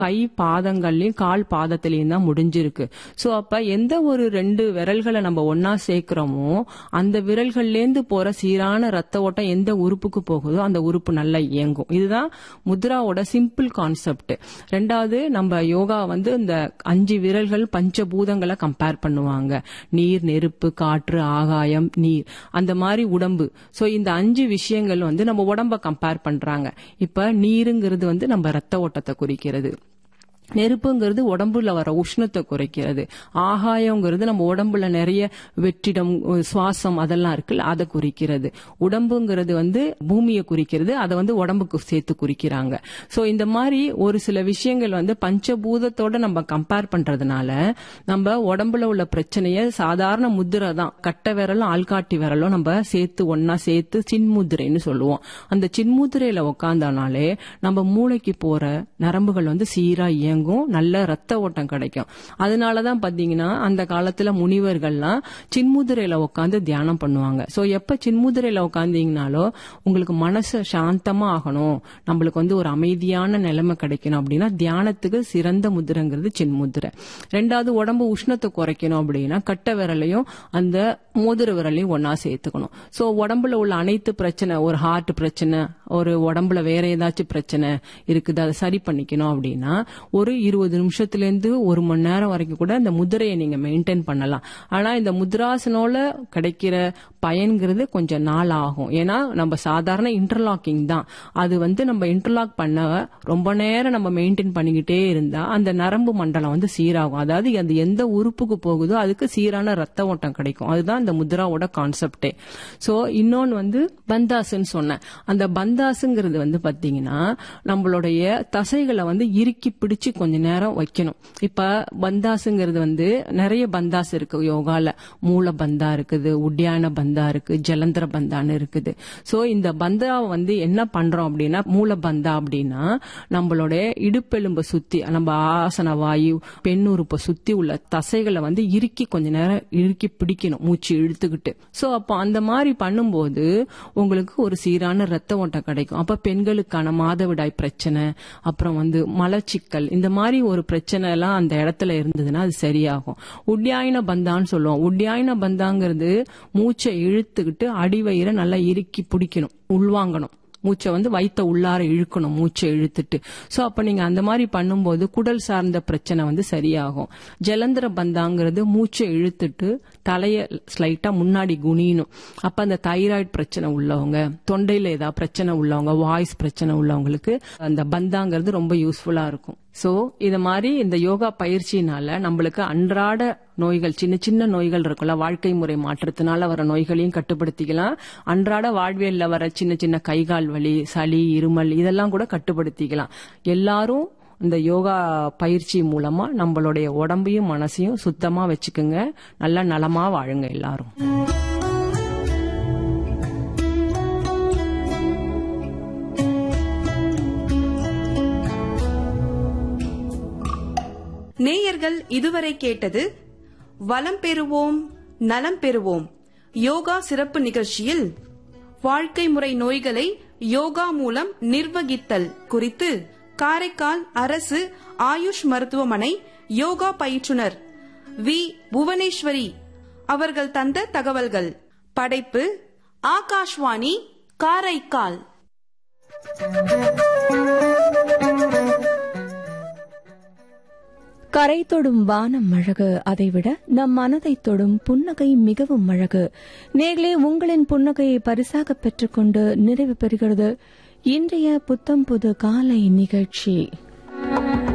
கை பாதங்கள்லயும் கால் பாதத்திலயும் தான் முடிஞ்சிருக்கு சோ அப்ப எந்த ஒரு ரெண்டு விரல்களை நம்ம ஒன்னா சேர்க்கிறோமோ அந்த விரல்கள்லேருந்து போற சீரான ரத்த ஓட்டம் எந்த உறுப்புக்கு போகுதோ அந்த உறுப்பு நல்லா இயங்கும் இதுதான் முத்ராவோட சிம்பிள் கான்செப்ட் ரெண்டாவது நம்ம யோகா வந்து இந்த அஞ்சு விரல்கள் பஞ்சபூதங்களை கம்பேர் பண்ணுவாங்க நீர் நெருப்பு காற்று ஆகாயம் நீர் அந்த மாதிரி உடம்பு சோ இந்த அஞ்சு விஷயங்கள் வந்து நம்ம உடம்ப கம்பேர் பண்றாங்க இப்ப நீருங்கிறது வந்து நம்ம ரத்த ஓட்டத்தை குறிக்கிறது நெருப்புங்கிறது உடம்புல வர உஷ்ணத்தை குறைக்கிறது ஆகாயங்கிறது நம்ம உடம்புல நிறைய வெற்றிடம் சுவாசம் அதெல்லாம் இருக்குல்ல அதை குறிக்கிறது உடம்புங்கிறது வந்து பூமியை குறிக்கிறது அதை வந்து உடம்புக்கு சேர்த்து குறிக்கிறாங்க சோ இந்த மாதிரி ஒரு சில விஷயங்கள் வந்து பஞ்சபூதத்தோட நம்ம கம்பேர் பண்றதுனால நம்ம உடம்புல உள்ள பிரச்சனைய சாதாரண முத்திரை தான் கட்ட விரலும் ஆள்காட்டி விரலும் நம்ம சேர்த்து ஒன்னா சேர்த்து சின்முத்திரைன்னு சொல்லுவோம் அந்த சின்முத்திரையில உக்காந்தானாலே நம்ம மூளைக்கு போற நரம்புகள் வந்து சீரா இயங்கும் நல்ல ரத்த ஓட்டம் கிடைக்கும் அதனாலதான் பாத்தீங்கன்னா அந்த காலத்துல முனிவர்கள்லாம் சின்முதிரையில உட்காந்து தியானம் பண்ணுவாங்க சோ எப்ப சின்முதிரையில உட்காந்தீங்கனாலோ உங்களுக்கு மனசு சாந்தமா ஆகணும் நம்மளுக்கு வந்து ஒரு அமைதியான நிலைமை கிடைக்கணும் அப்படின்னா தியானத்துக்கு சிறந்த முதிரைங்கிறது சின்முதிரை ரெண்டாவது உடம்பு உஷ்ணத்தை குறைக்கணும் அப்படின்னா கட்ட விரலையும் அந்த மோதிர விரலையும் ஒன்னா சேர்த்துக்கணும் சோ உடம்புல உள்ள அனைத்து பிரச்சனை ஒரு ஹார்ட் பிரச்சனை ஒரு உடம்புல வேற ஏதாச்சும் பிரச்சனை இருக்குது அதை சரி பண்ணிக்கணும் அப்படின்னா ஒரு இருபது நிமிஷத்துல இருந்து ஒரு மணி நேரம் வரைக்கும் கூட இந்த முதிரையை நீங்க மெயின்டைன் பண்ணலாம் ஆனா இந்த முத்ராசனோல கிடைக்கிற பயன்கிறது கொஞ்சம் நாள் ஆகும் ஏன்னா நம்ம சாதாரண இன்டர்லாக்கிங் தான் அது வந்து நம்ம இன்டர்லாக் பண்ண ரொம்ப நேரம் நம்ம மெயின்டைன் பண்ணிக்கிட்டே இருந்தா அந்த நரம்பு மண்டலம் வந்து சீராகும் அதாவது அது எந்த உறுப்புக்கு போகுதோ அதுக்கு சீரான ரத்த ஓட்டம் கிடைக்கும் அதுதான் இந்த முத்ராவோட கான்செப்டே சோ இன்னொன்னு வந்து பந்தாசுன்னு சொன்னேன் அந்த பந்தாசுங்கிறது வந்து பாத்தீங்கன்னா நம்மளுடைய தசைகளை வந்து இறுக்கி பிடிச்சு கொஞ்ச நேரம் வைக்கணும் இப்ப பந்தாசுங்கிறது வந்து நிறைய பந்தாஸ் இருக்கு யோகால மூல பந்தா இருக்குது உட்யான பந்தா இருக்கு ஜலந்திர பந்தான்னு இருக்குது சோ இந்த பந்தாவை வந்து என்ன பண்றோம் அப்படின்னா மூல பந்தா அப்படின்னா நம்மளுடைய இடுப்பெலும்பை சுத்தி நம்ம ஆசன வாயு பெண் உறுப்பை சுத்தி உள்ள தசைகளை வந்து இறுக்கி கொஞ்ச நேரம் இறுக்கி பிடிக்கணும் மூச்சு இழுத்துக்கிட்டு சோ அப்போ அந்த மாதிரி பண்ணும்போது உங்களுக்கு ஒரு சீரான ரத்த ஓட்டம் கிடைக்கும் அப்ப பெண்களுக்கான மாதவிடாய் பிரச்சனை அப்புறம் வந்து மலச்சிக்கல் இந்த மாதிரி ஒரு பிரச்சனை எல்லாம் அந்த இடத்துல இருந்ததுன்னா அது சரியாகும் உட்யாயின பந்தான்னு சொல்லுவோம் உட்யாயின பந்தாங்கிறது மூச்சை இழுத்துக்கிட்டு அடிவயிறை நல்லா இறுக்கி பிடிக்கணும் உள்வாங்கணும் மூச்சை வந்து வயித்த உள்ளார இழுக்கணும் மூச்சை இழுத்துட்டு சோ அப்ப நீங்க அந்த மாதிரி பண்ணும்போது குடல் சார்ந்த பிரச்சனை வந்து சரியாகும் ஜலந்திர பந்தாங்கிறது மூச்சை இழுத்துட்டு தலைய ஸ்லைட்டா முன்னாடி குனியணும் அப்ப அந்த தைராய்டு பிரச்சனை உள்ளவங்க தொண்டையில ஏதாவது பிரச்சனை உள்ளவங்க வாய்ஸ் பிரச்சனை உள்ளவங்களுக்கு அந்த பந்தாங்கிறது ரொம்ப யூஸ்ஃபுல்லா இருக்கும் சோ இது மாதிரி இந்த யோகா பயிற்சியினால நம்மளுக்கு அன்றாட நோய்கள் சின்ன சின்ன நோய்கள் இருக்குல்ல வாழ்க்கை முறை மாற்றத்தினால வர நோய்களையும் கட்டுப்படுத்திக்கலாம் அன்றாட வாழ்வியல்ல வர சின்ன சின்ன கைகால் வலி சளி இருமல் இதெல்லாம் கூட கட்டுப்படுத்திக்கலாம் எல்லாரும் இந்த யோகா பயிற்சி மூலமா நம்மளுடைய உடம்பையும் மனசையும் சுத்தமா வச்சுக்குங்க நல்ல நலமா வாழுங்க எல்லாரும் நேயர்கள் இதுவரை கேட்டது வளம் பெறுவோம் நலம் பெறுவோம் யோகா சிறப்பு நிகழ்ச்சியில் வாழ்க்கை முறை நோய்களை யோகா மூலம் நிர்வகித்தல் குறித்து காரைக்கால் அரசு ஆயுஷ் மருத்துவமனை யோகா பயிற்றுனர் வி புவனேஸ்வரி அவர்கள் தந்த தகவல்கள் படைப்பு ஆகாஷ்வாணி காரைக்கால் கரை தொடும் வானம் அழகு அதைவிட நம் மனதை தொடும் புன்னகை மிகவும் அழகு நேர்களே உங்களின் புன்னகையை பரிசாக பெற்றுக்கொண்டு நிறைவு பெறுகிறது இன்றைய புத்தம் புது காலை நிகழ்ச்சி